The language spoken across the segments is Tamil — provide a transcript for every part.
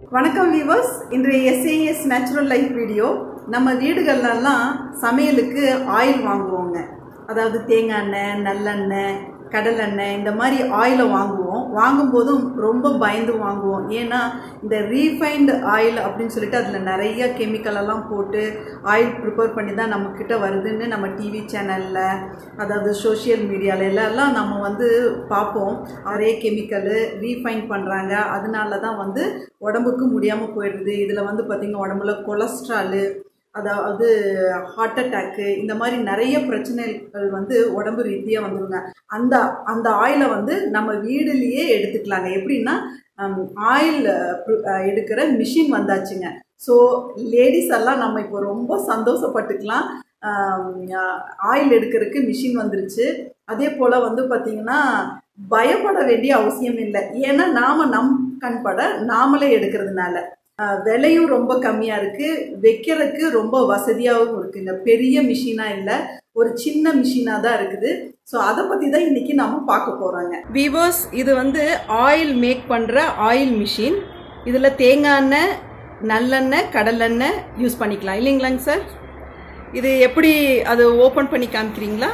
வணக்கம் வீவர்ஸ் இன்றைய எஸ்ஏஎஸ் நேச்சுரல் லைஃப் வீடியோ நம்ம வீடுகள்லாம் சமையலுக்கு ஆயில் வாங்குவோங்க அதாவது தேங்காய் எண்ணெய் நல்லெண்ணெய் கடலெண்ணெய் இந்த மாதிரி ஆயிலை வாங்குவோம் வாங்கும்போதும் ரொம்ப பயந்து வாங்குவோம் ஏன்னா இந்த ரீஃபைன்டு ஆயில் அப்படின்னு சொல்லிட்டு அதில் நிறைய கெமிக்கல் எல்லாம் போட்டு ஆயில் ப்ரிப்பேர் பண்ணி தான் நம்மக்கிட்ட வருதுன்னு நம்ம டிவி சேனலில் அதாவது சோஷியல் மீடியாவில் எல்லாம் நம்ம வந்து பார்ப்போம் நிறைய கெமிக்கலு ரீஃபைன் பண்ணுறாங்க அதனால தான் வந்து உடம்புக்கு முடியாமல் போயிடுது இதில் வந்து பார்த்திங்கன்னா உடம்புல கொலஸ்ட்ராலு அதாவது ஹார்ட் அட்டாக்கு இந்த மாதிரி நிறைய பிரச்சனைகள் வந்து உடம்பு ரீதியாக வந்துருங்க அந்த அந்த ஆயிலை வந்து நம்ம வீடுலேயே எடுத்துக்கலாங்க எப்படின்னா ஆயில் எடுக்கிற மிஷின் வந்தாச்சுங்க ஸோ லேடிஸ் எல்லாம் நம்ம இப்போ ரொம்ப சந்தோஷப்பட்டுக்கலாம் ஆயில் எடுக்கிறதுக்கு மிஷின் வந்துருச்சு அதே போல் வந்து பார்த்திங்கன்னா பயப்பட வேண்டிய அவசியம் இல்லை ஏன்னா நாம் நம் கண்பட நாமளே எடுக்கிறதுனால விலையும் ரொம்ப கம்மியாக இருக்குது வைக்கிறதுக்கு ரொம்ப வசதியாகவும் இருக்குங்க பெரிய மிஷினாக இல்லை ஒரு சின்ன மிஷினாக தான் இருக்குது ஸோ அதை பற்றி தான் இன்றைக்கி நம்ம பார்க்க போகிறோங்க விவோஸ் இது வந்து ஆயில் மேக் பண்ணுற ஆயில் மிஷின் இதில் தேங்காய் எண்ணெய் நல்லெண்ணெய் கடலெண்ணெய் யூஸ் பண்ணிக்கலாம் இல்லைங்களாங்க சார் இது எப்படி அது ஓப்பன் பண்ணி காமிக்கிறீங்களா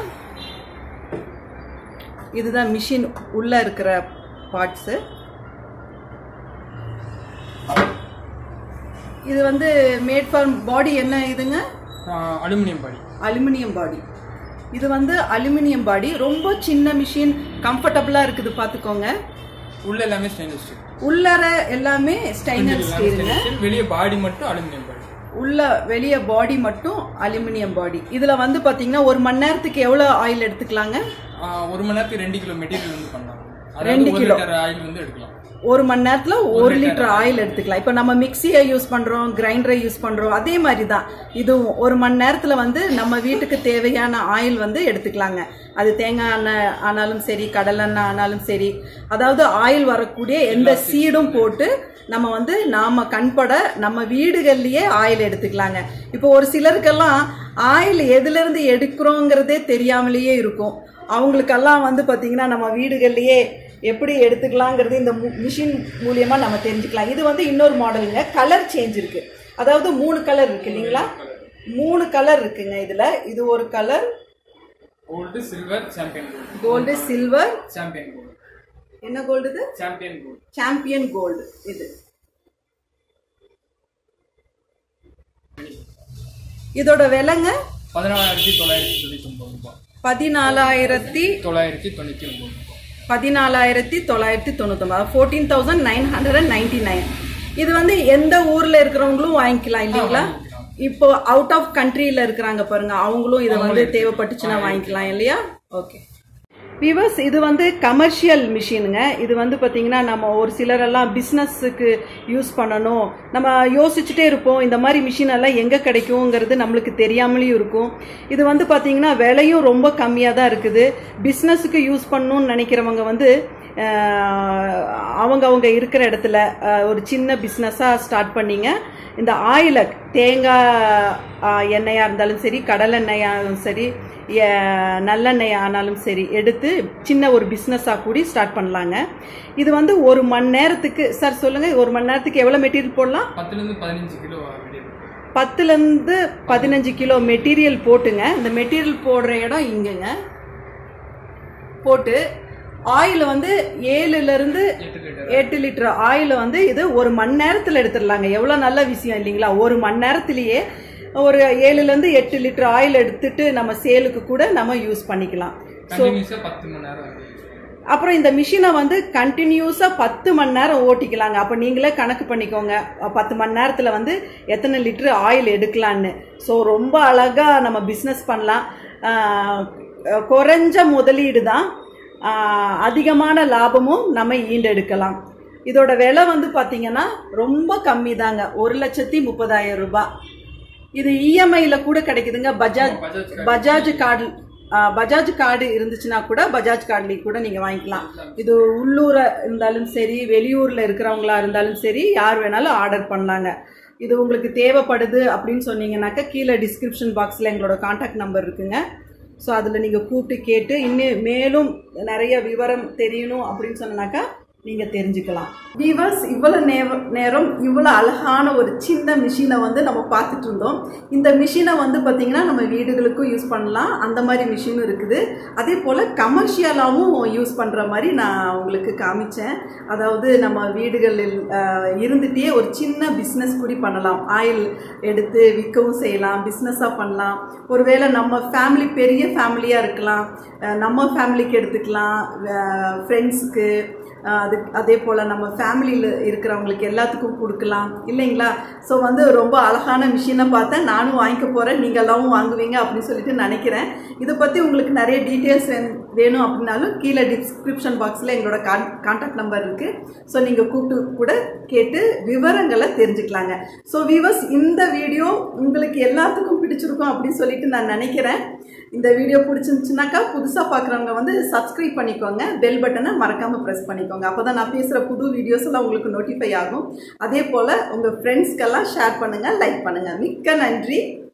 இதுதான் மிஷின் உள்ளே இருக்கிற பார்ட்ஸு இது வந்து மேட் ஃபார் பாடி என்ன இதுங்க அலுமினியம் பாடி அலுமினியம் பாடி இது வந்து அலுமினியம் பாடி ரொம்ப சின்ன மிஷின் கம்ஃபர்டபுளாக இருக்குது பார்த்துக்கோங்க உள்ள எல்லாமே ஸ்டெயின்லெஸ் ஸ்டீல் உள்ளர எல்லாமே ஸ்டைனர் ஸ்டீலுங்க வெளியே பாடி மட்டும் அலுமினியம் பாடி உள்ள வெளியே பாடி மட்டும் அலுமினியம் பாடி இதில் வந்து பார்த்தீங்கன்னா ஒரு மணி நேரத்துக்கு எவ்வளோ ஆயில் எடுத்துக்கலாங்க ஒரு மணி நேரத்துக்கு ரெண்டு கிலோ மெட்டீரியல் வந்து பண்ணலாம் ரெண்டு அதாவது ஒரு கிலோ. லிட்டர் ஆயில் வந்து எடுக்கலாம் ஒரு மணி நேரத்தில் ஒரு லிட்டர் ஆயில் எடுத்துக்கலாம் இப்போ நம்ம மிக்சியை யூஸ் பண்ணுறோம் கிரைண்டரை யூஸ் பண்ணுறோம் அதே மாதிரி தான் இதுவும் ஒரு மணி நேரத்தில் வந்து நம்ம வீட்டுக்கு தேவையான ஆயில் வந்து எடுத்துக்கலாங்க அது தேங்காய் எண்ணெய் ஆனாலும் சரி கடலெண்ணெய் ஆனாலும் சரி அதாவது ஆயில் வரக்கூடிய எந்த சீடும் போட்டு நம்ம வந்து நாம கண்பட நம்ம வீடுகள்லயே ஆயில் எடுத்துக்கலாங்க இப்போ ஒரு சிலருக்கெல்லாம் ஆயில் எதுலேருந்து எடுக்கிறோங்கிறதே தெரியாமலேயே இருக்கும் அவங்களுக்கெல்லாம் வந்து பார்த்திங்கன்னா நம்ம வீடுகள்லயே எப்படி எடுத்துக்கலாங்கிறது இந்த மிஷின் மூலியமாக நம்ம தெரிஞ்சுக்கலாம் இது வந்து இன்னொரு மாடலுங்க கலர் சேஞ்ச் இருக்கு அதாவது மூணு கலர் இருக்கு இல்லைங்களா மூணு கலர் இருக்குங்க இதில் இது ஒரு colour gold silver champagne gold gold silver champagne gold என்ன கோல்டு இது சாம்பியன் கோல்டு சாம்பியன் கோல்டு இது இதோட விலைங்க பதினாலாயிரத்தி தொள்ளாயிரத்தி தொண்ணூத்தி ஒன்பது ரூபாய் பதினாலாயிரத்தி தொள்ளாயிரத்தி தொண்ணூத்தி ஒன்பது ரூபாய் பதினாலாயிரத்தி தொள்ளாயிரத்தி தொண்ணூத்தொம்பது fourteen thousand nine hundred and ninety nine இது வந்து எந்த ஊர்ல இருக்கிறவங்களும் வாங்கிக்கலாம் இல்லைங்களா இப்போ அவுட் ஆஃப் கண்ட்ரியில இருக்கிறாங்க பாருங்க அவங்களும் இதை வந்து தேவைப்பட்டுச்சுன்னா வாங்கிக்கலாம் இல்லையா ஓகே விவர்ஸ் இது வந்து கமர்ஷியல் மிஷினுங்க இது வந்து பார்த்தீங்கன்னா நம்ம ஒரு சிலரெல்லாம் பிஸ்னஸுக்கு யூஸ் பண்ணணும் நம்ம யோசிச்சுட்டே இருப்போம் இந்த மாதிரி மிஷின் எல்லாம் எங்கே கிடைக்குங்கிறது நம்மளுக்கு தெரியாமலேயும் இருக்கும் இது வந்து பார்த்தீங்கன்னா விலையும் ரொம்ப கம்மியாக தான் இருக்குது பிஸ்னஸுக்கு யூஸ் பண்ணணும்னு நினைக்கிறவங்க வந்து அஹ், அவங்க அவங்க இருக்கிற இடத்துல அஹ், ஒரு சின்ன பிஸ்னஸாக ஸ்டார்ட் பண்ணிங்க இந்த ஆயிலை தேங்காய் அஹ், எண்ணெயாக இருந்தாலும் சரி கடலெண்ணெயாலும் சரி எ- நல்லெண்ணெய் ஆனாலும் சரி எடுத்து சின்ன ஒரு பிஸ்னஸாக கூடி ஸ்டார்ட் பண்ணலாங்க இது வந்து ஒரு மணி நேரத்துக்கு சார் சொல்லுங்கள் ஒரு மணி நேரத்துக்கு எவ்வளோ மெட்டீரியல் போடலாம் பத்துல இருந்து பதினஞ்சு கிலோ மெட்டீரியல் பத்துலேருந்து பதினஞ்சு கிலோ மெட்டீரியல் போட்டுங்க இந்த மெட்டீரியல் போடுற இடம் இங்கங்க போட்டு ஆயில் வந்து ஏழுலேருந்து எட்டு லிட்டர் எட்டு லிட்டர் ஆயில் வந்து இது ஒரு மணி நேரத்தில் எடுத்துடலாங்க எவ்வளோ நல்ல விஷயம் இல்லைங்களா ஒரு மணி நேரத்திலேயே ஒரு ஏழுலேருந்து எட்டு லிட்டர் ஆயில் எடுத்துட்டு நம்ம சேலுக்கு கூட நம்ம யூஸ் பண்ணிக்கலாம் கண்டினியூஸா பத்து மணி நேரம் வந்து அப்புறம் இந்த மிஷினை வந்து கண்டினியூஸாக பத்து மணி நேரம் ஓட்டிக்கலாங்க அப்போ நீங்களே கணக்கு பண்ணிக்கோங்க அஹ் பத்து மணி நேரத்தில் வந்து எத்தனை லிட்டர் ஆயில் எடுக்கலான்னு ஸோ ரொம்ப அழகாக நம்ம பிஸ்னஸ் பண்ணலாம் ஆஹ் அஹ் குறைஞ்ச முதலீடு தான் ஆஹ் அதிகமான லாபமும் நம்ம ஈண்டெடுக்கலாம் இதோட விலை வந்து பார்த்தீங்கன்னா ரொம்ப கம்மி தாங்க ஒரு லட்சத்தி முப்பதாயிரம் ரூபாய் இது இஎம்ஐயில் கூட கிடைக்குதுங்க பஜாஜ் பஜாஜ் பஜாஜ் கார்டு பஜாஜ் கார்டு இருந்துச்சுன்னா கூட பஜாஜ் கார்டுலேயும் கூட நீங்கள் வாங்கிக்கலாம் இது உள்ளூர இருந்தாலும் சரி வெளியூரில் இருக்கிறவங்களா இருந்தாலும் சரி யார் வேணாலும் ஆர்டர் பண்ணலாங்க இது உங்களுக்கு தேவைப்படுது அப்படின்னு சொன்னீங்கன்னாக்கா கீழே டிஸ்கிரிப்ஷன் பாக்ஸில் எங்களோட காண்டாக்ட் நம்பர் இருக்குங்க ஸோ அதில் நீங்கள் கூப்பிட்டு கேட்டு இன்னும் மேலும் நிறைய விவரம் தெரியணும் அப்படின்னு சொன்னாக்கா நீங்கள் தெரிஞ்சுக்கலாம் வீவர்ஸ் இவ்வளோ நேரம் நேரம் இவ்வளோ அழகான ஒரு சின்ன மிஷினை வந்து நம்ம பார்த்துட்டு இருந்தோம் இந்த மிஷினை வந்து பார்த்திங்கன்னா நம்ம வீடுகளுக்கும் யூஸ் பண்ணலாம் அந்த மாதிரி மிஷினும் இருக்குது அதே போல் கமர்ஷியலாகவும் யூஸ் பண்ணுற மாதிரி நான் உங்களுக்கு காமிச்சேன் அதாவது நம்ம வீடுகளில் அஹ், இருந்துகிட்டே ஒரு சின்ன பிஸ்னஸ் கூட பண்ணலாம் ஆயில் எடுத்து விற்கவும் செய்யலாம் பிஸ்னஸாக பண்ணலாம் ஒருவேளை நம்ம ஃபேமிலி பெரிய ஃபேமிலியாக இருக்கலாம் அஹ், நம்ம ஃபேமிலிக்கு எடுத்துக்கலாம் ஃப்ரெண்ட்ஸுக்கு அது அதே போல் நம்ம ஃபேமிலியில் இருக்கிறவங்களுக்கு எல்லாத்துக்கும் கொடுக்கலாம் இல்லைங்களா ஸோ வந்து ரொம்ப அழகான மிஷினை பார்த்தேன் நானும் வாங்கிக்க போகிறேன் நீங்கள் எல்லாவும் வாங்குவீங்க அப்படின்னு சொல்லிட்டு நினைக்கிறேன் இதை பற்றி உங்களுக்கு நிறைய டீட்டெயில்ஸ் வேணும் அப்படின்னாலும் கீழே டிஸ்கிரிப்ஷன் பாக்ஸில் எங்களோட கான் கான்டாக்ட் நம்பர் இருக்குது ஸோ நீங்கள் கூப்பிட்டு கூட கேட்டு விவரங்களை தெரிஞ்சுக்கலாங்க ஸோ விவர்ஸ் இந்த வீடியோ உங்களுக்கு எல்லாத்துக்கும் பிடிச்சிருக்கும் அப்படின்னு சொல்லிட்டு நான் நினைக்கிறேன் இந்த வீடியோ பிடிச்சிருந்துச்சுனாக்கா புதுசாக பார்க்குறவங்க வந்து சப்ஸ்கிரைப் பண்ணிக்கோங்க பெல் பட்டனை மறக்காமல் ப்ரெஸ் பண்ணிக்கோங்க அப்போ தான் நான் பேசுகிற புது வீடியோஸ் எல்லாம் உங்களுக்கு நோட்டிஃபை ஆகும் அதே போல் உங்கள் ஃப்ரெண்ட்ஸ்க்கெல்லாம் ஷேர் பண்ணுங்கள் லைக் பண்ணுங்கள் மிக்க நன்றி